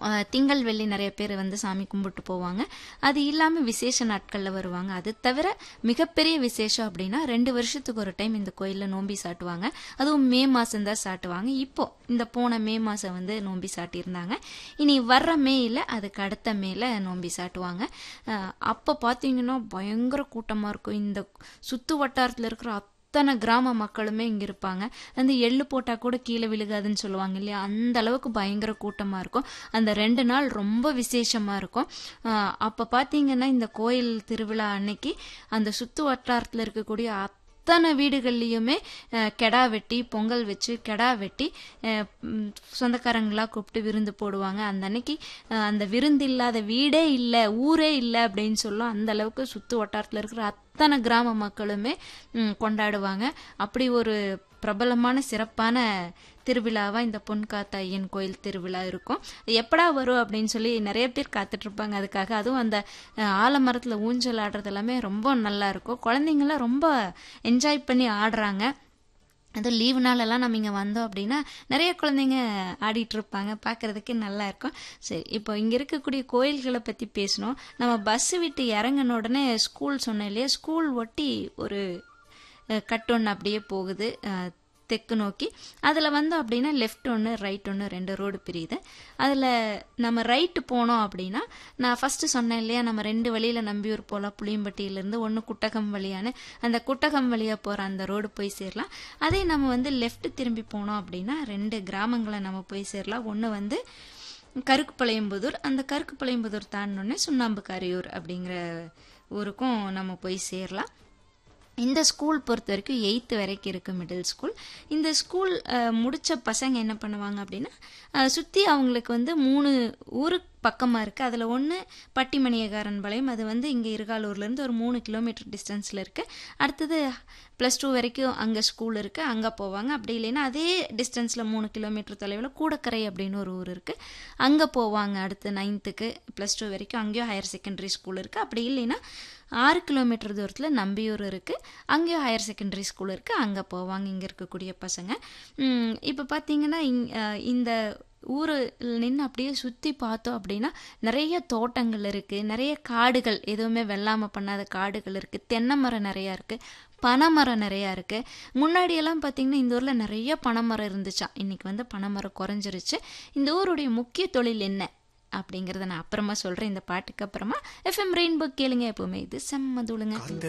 அஹ், திங்கள் வெள்ளி நிறைய பேர் வந்து சாமி கும்பிட்டு போவாங்க அது இல்லாம விசேஷ நாட்கள்ல வருவாங்க அது தவிர மிகப்பெரிய விசேஷம் அப்படின்னா ரெண்டு வருஷத்துக்கு ஒரு டைம் இந்த கோயில்ல நோம்பி சாட்டுவாங்க அதுவும் மே மாசம் தான் சாட்டுவாங்க இப்போ இந்த போன மே மாசம் வந்து நோம்பி சாட்டியிருந்தாங்க இனி வர்ற மேல அதுக்கு அடுத்த மேல நோம்பி சாட்டுவாங்க அஹ், அப்ப பாத்தீங்கன்னா பயங்கர கூட்டமா இருக்கும் இந்த சுத்து வட்டாரத்துல இருக்கிற அத்தனை கிராம மக்களுமே இங்க இருப்பாங்க அந்த எள்ளு போட்டா கூட கீழே விழுகாதுன்னு சொல்லுவாங்க இல்லையா அந்த அளவுக்கு பயங்கர கூட்டமா இருக்கும் அந்த ரெண்டு நாள் ரொம்ப விசேஷமா இருக்கும் ஆஹ் அப்ப பாத்தீங்கன்னா இந்த கோயில் திருவிழா அன்னைக்கு அந்த சுத்து வட்டாரத்துல இருக்கக்கூடிய அத்தனை வீடுகள்லயுமே அஹ், கெடா வெட்டி பொங்கல் வச்சு கெடா வெட்டி அஹ், ம், சொந்தக்காரங்களா கூப்பிட்டு விருந்து போடுவாங்க அந்த அன்னைக்கு அஹ், அந்த விருந்து இல்லாத வீடே இல்லை ஊரே இல்லை அப்படின்னு சொல்லும் அந்த அளவுக்கு சுத்து வட்டாரத்துல இருக்கிற அத்தனை கிராம மக்களுமே ம், கொண்டாடுவாங்க அப்படி ஒரு பிரபலமான சிறப்பான திருவிழாவா இந்த பொன்காத்த ஐயன் கோயில் திருவிழா இருக்கும் அது எப்படா வரும் அப்படின்னு சொல்லி நிறைய பேர் காத்துட்டு இருப்பாங்க அதுக்காக அதுவும் அந்த அஹ், ஆலமரத்துல ஊஞ்சல் ஆடுறது எல்லாமே ரொம்ப நல்லா இருக்கும் குழந்தைங்களாம் ரொம்ப என்ஜாய் பண்ணி ஆடுறாங்க அதுவும் லீவு நாளெல்லாம் நம்ம இங்கே வந்தோம் அப்படின்னா நிறைய குழந்தைங்க ஆடிட்டு இருப்பாங்க பார்க்கறதுக்கு நல்லா இருக்கும் சரி இப்போ இங்கே இருக்கக்கூடிய கோயில்களை பற்றி பேசணும் நம்ம பஸ் விட்டு இறங்கின உடனே ஸ்கூல் சொன்னேன் இல்லையா ஸ்கூல் ஒட்டி ஒரு அஹ், கட் ஒன்று அப்படியே போகுது அஹ், தெற்கு நோக்கி அதில் வந்தோம் அப்படின்னா லெஃப்ட் ஒன்று ரைட் ஒன்று ரெண்டு ரோடு பிரியுது அதில் நம்ம ரைட்டு போனோம் அப்படின்னா நான் ஃபர்ஸ்ட் சொன்னேன் இல்லையா நம்ம ரெண்டு வழியில் நம்பியூர் போகலாம் புளியம்பட்டியிலேருந்து ஒன்று குட்டகம் வழியான்னு அந்த குட்டகம் வழியாக போகிற அந்த ரோடு போய் சேரலாம் அதே நம்ம வந்து லெஃப்ட் திரும்பி போனோம் அப்படின்னா ரெண்டு கிராமங்களை நம்ம போய் சேரலாம் ஒன்று வந்து கருக்குப்பாளையம்புதூர் அந்த கருக்குப்பாளையம்புதூர் தாண்டினோடனே சுண்ணாம்புக்காரியூர் அப்படிங்கிற ஊருக்கும் நம்ம போய் சேரலாம் இந்த ஸ்கூல் பொறுத்த வரைக்கும் எயித்து வரைக்கும் இருக்கு மிடில் ஸ்கூல் இந்த ஸ்கூல் அஹ், முடிச்ச பசங்க என்ன பண்ணுவாங்க அப்படின்னா அஹ், சுத்தி அவங்களுக்கு வந்து மூணு ஊருக்கு பக்கமா இருக்கு அதுல ஒன்று பட்டிமணியகாரன் பாளையம் அது வந்து இங்க இருகாலூர்ல இருந்து ஒரு மூணு கிலோமீட்டர் டிஸ்டன்ஸ்ல இருக்கு அடுத்தது ப்ளஸ் டூ வரைக்கும் அங்கே ஸ்கூல் இருக்குது அங்கே போவாங்க அப்படி இல்லைன்னா அதே டிஸ்டன்ஸில் மூணு கிலோமீட்டர் தொலைவில் கூடக்கரை அப்படின்னு ஒரு ஊர் இருக்குது அங்கே போவாங்க அடுத்து நைன்த்துக்கு ப்ளஸ் டூ வரைக்கும் அங்கேயும் ஹையர் செகண்டரி ஸ்கூல் இருக்குது அப்படி இல்லைன்னா ஆறு கிலோமீட்டர் தூரத்தில் நம்பியூர் இருக்குது அங்கேயும் ஹையர் செகண்டரி ஸ்கூல் இருக்குது அங்கே போவாங்க இங்கே இருக்கக்கூடிய பசங்க இப்போ பார்த்தீங்கன்னா இங் அஹ் இந்த ஊரில் நின்று அப்படியே சுற்றி பார்த்தோம் அப்படின்னா நிறைய தோட்டங்கள் இருக்குது நிறைய காடுகள் எதுவுமே வெள்ளாமல் பண்ணாத காடுகள் இருக்குது தென்னை மரம் நிறையா இருக்குது பனைமரம் நிறையா இருக்குது முன்னாடியெல்லாம் பார்த்தீங்கன்னா இந்த ஊரில் நிறைய பனைமரம் இருந்துச்சாம் இன்னைக்கு வந்து பனைமரம் குறைஞ்சிருச்சு இந்த ஊருடைய முக்கிய தொழில் என்ன அப்படிங்கிறத நான் அப்புறமா சொல்கிறேன் இந்த பாட்டுக்கு அப்புறமா எஃப்எம் ரெயின்போ கேளுங்க எப்பவுமே இது செம்ம தூளுங்க